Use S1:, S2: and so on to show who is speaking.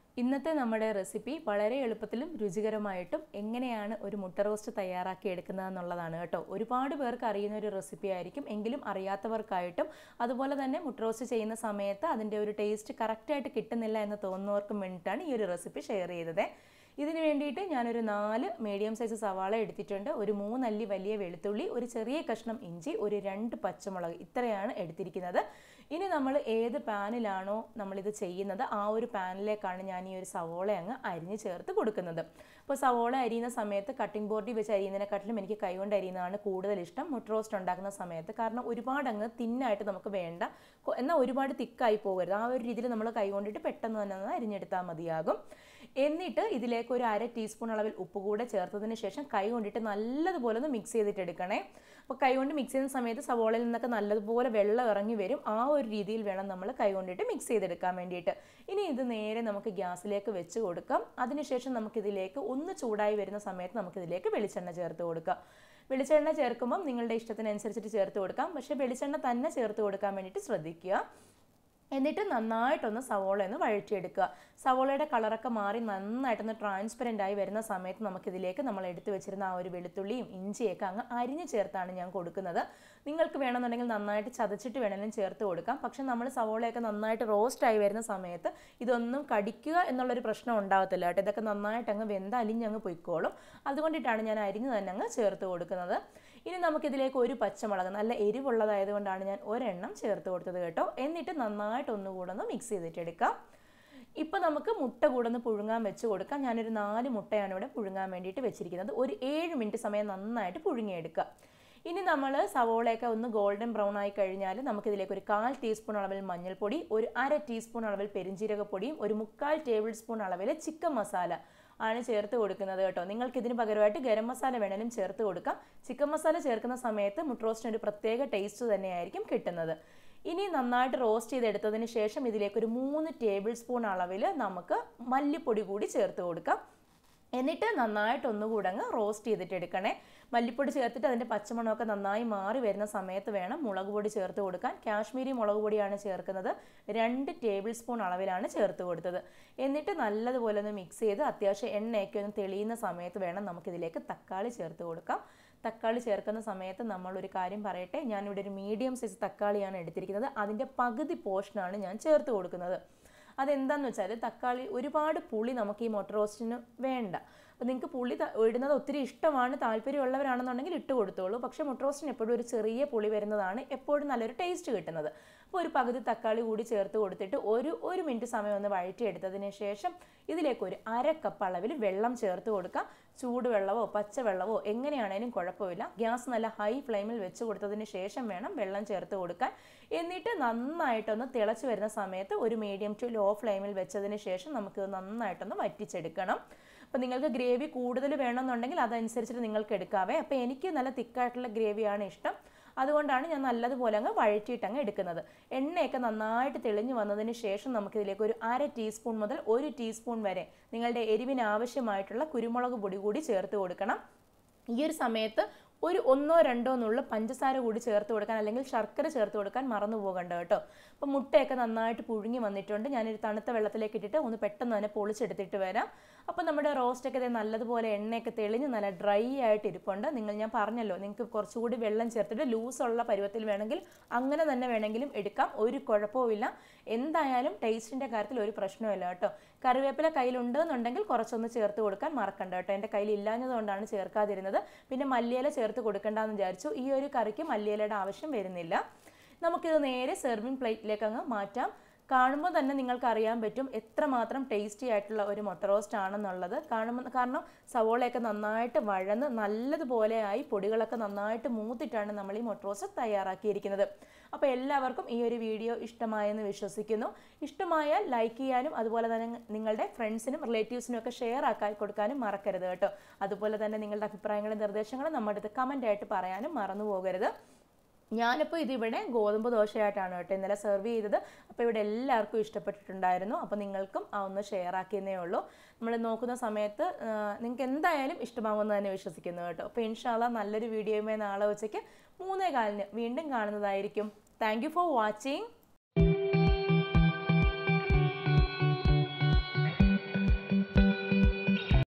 S1: ഇന്നത്തെ നമ്മുടെ റെസിപ്പി വളരെ എളുപ്പത്തിലും രുചികരമായിട്ടും എങ്ങനെയാണ് ഒരു മുട്ട റോസ്റ്റ് തയ്യാറാക്കി എടുക്കുന്നത് എന്നുള്ളതാണ് കേട്ടോ ഒരുപാട് പേർക്ക് അറിയുന്ന ഒരു റെസിപ്പി ആയിരിക്കും എങ്കിലും അറിയാത്തവർക്കായിട്ടും അതുപോലെ തന്നെ മുട്ട റോസ്റ്റ് ചെയ്യുന്ന സമയത്ത് അതിൻ്റെ ഒരു ടേസ്റ്റ് കറക്റ്റായിട്ട് കിട്ടുന്നില്ല എന്ന് തോന്നുന്നവർക്കും വേണ്ടിയിട്ടാണ് ഈ ഒരു റെസിപ്പി ഷെയർ ചെയ്തത് ഇതിന് വേണ്ടിയിട്ട് ഞാനൊരു നാല് മീഡിയം സൈസ് സവാള എടുത്തിട്ടുണ്ട് ഒരു മൂന്നല്ലി വലിയ വെളുത്തുള്ളി ഒരു ചെറിയ കഷ്ണം ഇഞ്ചി ഒരു രണ്ട് പച്ചമുളക് ഇത്രയാണ് എടുത്തിരിക്കുന്നത് ഇനി നമ്മൾ ഏത് പാനിലാണോ നമ്മളിത് ചെയ്യുന്നത് ആ ഒരു പാനിലേക്കാണ് ഞാൻ ഈ ഒരു സവോള അങ്ങ് അരിഞ്ഞ് ചേർത്ത് കൊടുക്കുന്നത് അപ്പോൾ സവോള അരിയുന്ന സമയത്ത് കട്ടിംഗ് ബോർഡിൽ വെച്ച് അരിയുന്നതിനെക്കാട്ടിലും എനിക്ക് കൈകൊണ്ട് അരിയുന്നതാണ് കൂടുതൽ ഇഷ്ടം മുട്ട റോസ്റ്റ് ഉണ്ടാക്കുന്ന സമയത്ത് കാരണം ഒരുപാട് അങ്ങ് തിന്നായിട്ട് നമുക്ക് വേണ്ട കൊ- എന്നാൽ ഒരുപാട് തിക്കായി പോകരുത് ആ ഒരു രീതിയിൽ നമ്മൾ കൈകൊണ്ടിട്ട് പെട്ടെന്ന് തന്നെ ഒന്ന് അരിഞ്ഞെടുത്താൽ മതിയാകും എന്നിട്ട് ഇതിലേക്ക് ഒരു അര ടീസ്പൂൺ അളവിൽ ഉപ്പ് കൂടെ ചേർത്തതിന് ശേഷം കൈ കൊണ്ടിട്ട് നല്ലതുപോലെ ഒന്ന് മിക്സ് ചെയ്തിട്ട് എടുക്കണേ അപ്പോൾ കൈ കൊണ്ട് മിക്സ് ചെയ്യുന്ന സമയത്ത് സവോളയിൽ നിന്നൊക്കെ നല്ലതുപോലെ വെള്ളം ഇറങ്ങി വരും ആ ഒരു രീതിയിൽ വേണം നമ്മൾ കൈ കൊണ്ടിട്ട് മിക്സ് ചെയ്തെടുക്കാൻ വേണ്ടിയിട്ട് ഇനി ഇത് നേരെ നമുക്ക് ഗ്യാസിലേക്ക് വെച്ച് കൊടുക്കാം അതിനുശേഷം നമുക്കിതിലേക്ക് ഒന്ന് ചൂടായി വരുന്ന സമയത്ത് നമുക്കിതിലേക്ക് വെളിച്ചെണ്ണ ചേർത്ത് കൊടുക്കാം വെളിച്ചെണ്ണ ചേർക്കുമ്പം നിങ്ങളുടെ ഇഷ്ടത്തിനനുസരിച്ചിട്ട് ചേർത്ത് കൊടുക്കാം പക്ഷേ വെളിച്ചെണ്ണ തന്നെ ചേർത്ത് കൊടുക്കാൻ വേണ്ടിയിട്ട് ശ്രദ്ധിക്കുക എന്നിട്ട് നന്നായിട്ടൊന്ന് സവോള ഒന്ന് വഴറ്റിയെടുക്കുക സവോളയുടെ കളറൊക്കെ മാറി നന്നായിട്ടൊന്ന് ട്രാൻസ്പെറൻ്റ് ആയി വരുന്ന സമയത്ത് നമുക്കിതിലേക്ക് നമ്മൾ എടുത്തു വെച്ചിരുന്ന ആ ഒരു വെളുത്തുള്ളിയും ഇഞ്ചിയൊക്കെ അങ്ങ് അരിഞ്ഞ് ചേർത്താണ് ഞാൻ കൊടുക്കുന്നത് നിങ്ങൾക്ക് വേണമെന്നുണ്ടെങ്കിൽ നന്നായിട്ട് ചതച്ചിട്ട് വേണമെങ്കിലും ചേർത്ത് കൊടുക്കാം പക്ഷെ നമ്മൾ സവോളയൊക്കെ നന്നായിട്ട് റോസ്റ്റ് ആയി വരുന്ന സമയത്ത് ഇതൊന്നും കടിക്കുക എന്നുള്ളൊരു പ്രശ്നം ഉണ്ടാകത്തില്ല കേട്ടോ ഇതൊക്കെ നന്നായിട്ട് അങ്ങ് വെന്ത് അലിഞ്ഞങ്ങ് പൊയ്ക്കോളും അതുകൊണ്ടിട്ടാണ് ഞാൻ അരിഞ്ഞ് തന്നെ അങ്ങ് ചേർത്ത് കൊടുക്കുന്നത് ഇനി നമുക്കിതിലേക്ക് ഒരു പച്ചമുളക് നല്ല എരിവുള്ളതായതുകൊണ്ടാണ് ഞാൻ ഒരെണ്ണം ചേർത്ത് കൊടുത്തത് കേട്ടോ എന്നിട്ട് നന്നായിട്ട് ഒന്നുകൂടെ ഒന്ന് മിക്സ് ചെയ്തിട്ടെടുക്കാം ഇപ്പം നമുക്ക് മുട്ട കൂടെ ഒന്ന് പുഴുങ്ങാൻ വെച്ച് കൊടുക്കാം ഞാനൊരു നാല് മുട്ടയാണ് ഇവിടെ പുഴുങ്ങാൻ വേണ്ടിയിട്ട് വെച്ചിരിക്കുന്നത് ഒരു ഏഴ് മിനിറ്റ് സമയം നന്നായിട്ട് പുഴുങ്ങിയെടുക്കുക ഇനി നമ്മൾ സവോളയൊക്കെ ഒന്ന് ഗോൾഡൻ ബ്രൗൺ ആയി കഴിഞ്ഞാൽ നമുക്കിതിലേക്ക് ഒരു കാൽ ടീസ്പൂൺ അളവിൽ മഞ്ഞൾപ്പൊടി ഒരു അര ടീസ്പൂൺ അളവിൽ പെരിഞ്ജീരകപ്പൊടിയും ഒരു മുക്കാൽ ടേബിൾ സ്പൂൺ അളവിൽ ചിക്കൻ മസാല ആണ് ചേർത്ത് കൊടുക്കുന്നത് കേട്ടോ നിങ്ങൾക്ക് ഇതിന് പകരമായിട്ട് ഗരം മസാല വേണമെങ്കിലും ചേർത്ത് കൊടുക്കാം ചിക്കൻ മസാല ചേർക്കുന്ന സമയത്ത് മുട്ട റോസ്റ്റിന് ഒരു പ്രത്യേക ടേസ്റ്റ് തന്നെയായിരിക്കും കിട്ടുന്നത് ഇനി നന്നായിട്ട് റോസ്റ്റ് ചെയ്തെടുത്തതിന് ശേഷം ഇതിലേക്ക് ഒരു മൂന്ന് ടേബിൾ സ്പൂൺ അളവിൽ നമുക്ക് മല്ലിപ്പൊടി കൂടി ചേർത്ത് കൊടുക്കാം എന്നിട്ട് നന്നായിട്ട് ഒന്നുകൂടെ അങ്ങ് റോസ്റ്റ് ചെയ്തിട്ട് എടുക്കണേ മല്ലിപ്പൊടി ചേർത്തിട്ട് അതിൻ്റെ പച്ചമണമൊക്കെ നന്നായി മാറി വരുന്ന സമയത്ത് വേണം മുളക് പൊടി ചേർത്ത് കൊടുക്കാൻ കാശ്മീരി മുളക് പൊടിയാണ് ചേർക്കുന്നത് രണ്ട് ടേബിൾ സ്പൂൺ അളവിലാണ് ചേർത്ത് കൊടുത്തത് എന്നിട്ട് നല്ലതുപോലെ ഒന്ന് മിക്സ് ചെയ്ത് അത്യാവശ്യം എണ്ണയൊക്കെ ഒന്ന് തെളിയുന്ന സമയത്ത് വേണം നമുക്കിതിലേക്ക് തക്കാളി ചേർത്ത് കൊടുക്കാം തക്കാളി ചേർക്കുന്ന സമയത്ത് നമ്മൾ ഒരു കാര്യം പറയട്ടെ ഞാനിവിടെ ഒരു മീഡിയം സൈസ് തക്കാളിയാണ് എടുത്തിരിക്കുന്നത് അതിൻ്റെ പകുതി പോർഷനാണ് ഞാൻ ചേർത്ത് കൊടുക്കുന്നത് അതെന്താന്ന് വെച്ചാൽ തക്കാളി ഒരുപാട് പുളി നമുക്ക് ഈ മൊട്ട റോസ്റ്റിന് വേണ്ട അപ്പോൾ നിങ്ങൾക്ക് പുളി ത- ഇടുന്നത് ഒത്തിരി ഇഷ്ടമാണ് താല്പര്യമുള്ളവരാണെന്നുണ്ടെങ്കിൽ ഇട്ട് കൊടുത്തോളൂ പക്ഷേ മുട്ട റോസ്റ്റിന് എപ്പോഴും ഒരു ചെറിയ പുളി വരുന്നതാണ് എപ്പോഴും നല്ലൊരു ടേസ്റ്റ് കിട്ടുന്നത് അപ്പോൾ ഒരു പകുതി തക്കാളി കൂടി ചേർത്ത് കൊടുത്തിട്ട് ഒരു ഒരു മിനിറ്റ് സമയം ഒന്ന് വഴറ്റിയെടുത്തതിന് ശേഷം ഇതിലേക്ക് ഒരു അര കപ്പ് അളവിൽ വെള്ളം ചേർത്ത് കൊടുക്കാം ചൂടുവെള്ളമോ പച്ചവെള്ളമോ എങ്ങനെയാണേലും കുഴപ്പമില്ല ഗ്യാസ് നല്ല ഹൈ ഫ്ലെയിമിൽ വെച്ച് കൊടുത്തതിന് ശേഷം വേണം വെള്ളം ചേർത്ത് കൊടുക്കാൻ എന്നിട്ട് നന്നായിട്ടൊന്ന് തിളച്ച് വരുന്ന സമയത്ത് ഒരു മീഡിയം ടു ലോ ഫ്ലെയിമിൽ വെച്ചതിന് ശേഷം നമുക്ക് നന്നായിട്ടൊന്ന് വറ്റിച്ചെടുക്കണം അപ്പോൾ നിങ്ങൾക്ക് ഗ്രേവി കൂടുതൽ വേണമെന്നുണ്ടെങ്കിൽ അതനുസരിച്ചിട്ട് നിങ്ങൾക്ക് എടുക്കാവേ അപ്പോൾ എനിക്ക് നല്ല തിക്കായിട്ടുള്ള ഗ്രേവിയാണ് ഇഷ്ടം അതുകൊണ്ടാണ് ഞാൻ നല്ലതുപോലെ അങ്ങ് വഴറ്റിയിട്ട് അങ്ങ് എടുക്കുന്നത് എണ്ണയൊക്കെ നന്നായിട്ട് തെളിഞ്ഞു വന്നതിന് ശേഷം നമുക്കിതിലേക്ക് ഒരു അര ടീസ്പൂൺ മുതൽ ഒരു ടീസ്പൂൺ വരെ നിങ്ങളുടെ എരിവിന് ആവശ്യമായിട്ടുള്ള കുരുമുളക് പൊടി കൂടി ചേർത്ത് കൊടുക്കണം ഈ ഒരു സമയത്ത് ഒരു ഒന്നോ രണ്ടോ എന്നുള്ള പഞ്ചസാര കൂടി ചേർത്ത് കൊടുക്കാൻ അല്ലെങ്കിൽ ശർക്കര ചേർത്ത് കൊടുക്കാൻ മറന്നു പോകണ്ട കേട്ടോ അപ്പോൾ മുട്ടയൊക്കെ നന്നായിട്ട് പുഴുങ്ങി വന്നിട്ടുണ്ട് ഞാനൊരു തണുത്ത വെള്ളത്തിലേക്ക് ഇട്ടിട്ട് ഒന്ന് പെട്ടെന്ന് തന്നെ പൊളിച്ചെടുത്തിട്ട് വരാം അപ്പോൾ നമ്മുടെ റോസ്റ്റൊക്കെ ദേ നല്ലതുപോലെ എണ്ണയൊക്കെ തെളിഞ്ഞ് നല്ല ഡ്രൈ ആയിട്ട് ഇരിപ്പുണ്ട് നിങ്ങൾ ഞാൻ പറഞ്ഞല്ലോ നിങ്ങൾക്ക് കുറച്ചുകൂടി വെള്ളം ചേർത്തിട്ട് ലൂസുള്ള പരുവത്തിൽ വേണമെങ്കിൽ അങ്ങനെ തന്നെ വേണമെങ്കിലും എടുക്കാം ഒരു കുഴപ്പവുമില്ല എന്തായാലും ടേസ്റ്റിൻ്റെ കാര്യത്തിൽ ഒരു പ്രശ്നമില്ല കേട്ടോ കറിവേപ്പില കയ്യിലുണ്ടെന്നുണ്ടെങ്കിൽ കുറച്ചൊന്ന് ചേർത്ത് കൊടുക്കാൻ മറക്കണ്ട കേട്ടോ എൻ്റെ കയ്യിൽ ഇല്ലാഞ്ഞതുകൊണ്ടാണ് ചേർക്കാതിരുന്നത് പിന്നെ മല്ലിയില ചേർത്ത് കൊടുക്കണ്ടെന്ന് വിചാരിച്ചു ഈ ഒരു കറിക്ക് മല്ലിയിലയുടെ ആവശ്യം വരുന്നില്ല നമുക്കിത് നേരെ സെർവിങ് പ്ലേറ്റിലേക്ക് അങ്ങ് മാറ്റാം കാണുമ്പോൾ തന്നെ നിങ്ങൾക്ക് അറിയാൻ പറ്റും എത്രമാത്രം ടേസ്റ്റി ആയിട്ടുള്ള ഒരു മുട്ട റോസ്റ്റ് ആണെന്നുള്ളത് കാണുമ്പോൾ കാരണം സവോളയൊക്കെ നന്നായിട്ട് വഴന്ന് നല്ലതുപോലെ ആയി പൊടികളൊക്കെ നന്നായിട്ട് മൂത്തിട്ടാണ് നമ്മൾ ഈ മുട്ട റോസ്റ്റ് തയ്യാറാക്കിയിരിക്കുന്നത് അപ്പോൾ എല്ലാവർക്കും ഈ ഒരു വീഡിയോ ഇഷ്ടമായെന്ന് വിശ്വസിക്കുന്നു ഇഷ്ടമായാൽ ലൈക്ക് ചെയ്യാനും അതുപോലെ തന്നെ നിങ്ങളുടെ ഫ്രണ്ട്സിനും റിലേറ്റീവ്സിനും ഒക്കെ ഷെയർ ആക്കി കൊടുക്കാനും മറക്കരുത് കേട്ടോ അതുപോലെ തന്നെ നിങ്ങളുടെ അഭിപ്രായങ്ങളും നിർദ്ദേശങ്ങളും നമ്മുടെ അടുത്ത് കമൻ്റ് ആയിട്ട് പറയാനും മറന്നു പോകരുത് ഞാനിപ്പോൾ ഇതിവിടെ ഗോതമ്പ് ദോശയായിട്ടാണ് കേട്ടോ ഇന്നലെ സെർവ് ചെയ്തത് അപ്പോൾ ഇവിടെ എല്ലാവർക്കും ഇഷ്ടപ്പെട്ടിട്ടുണ്ടായിരുന്നു അപ്പോൾ നിങ്ങൾക്കും ആ ഒന്ന് ഷെയർ ആക്കിയെന്നേ ഉള്ളൂ നമ്മൾ നോക്കുന്ന സമയത്ത് നിങ്ങൾക്ക് എന്തായാലും ഇഷ്ടമാകുമെന്ന് തന്നെ വിശ്വസിക്കുന്നു കേട്ടോ അപ്പോൾ ഇൻഷാല്ല നല്ലൊരു വീഡിയോയുമായി നാളെ ഉച്ചയ്ക്ക് മൂന്നേ കാലിന് വീണ്ടും കാണുന്നതായിരിക്കും താങ്ക് യു ഫോർ വാച്ചിങ്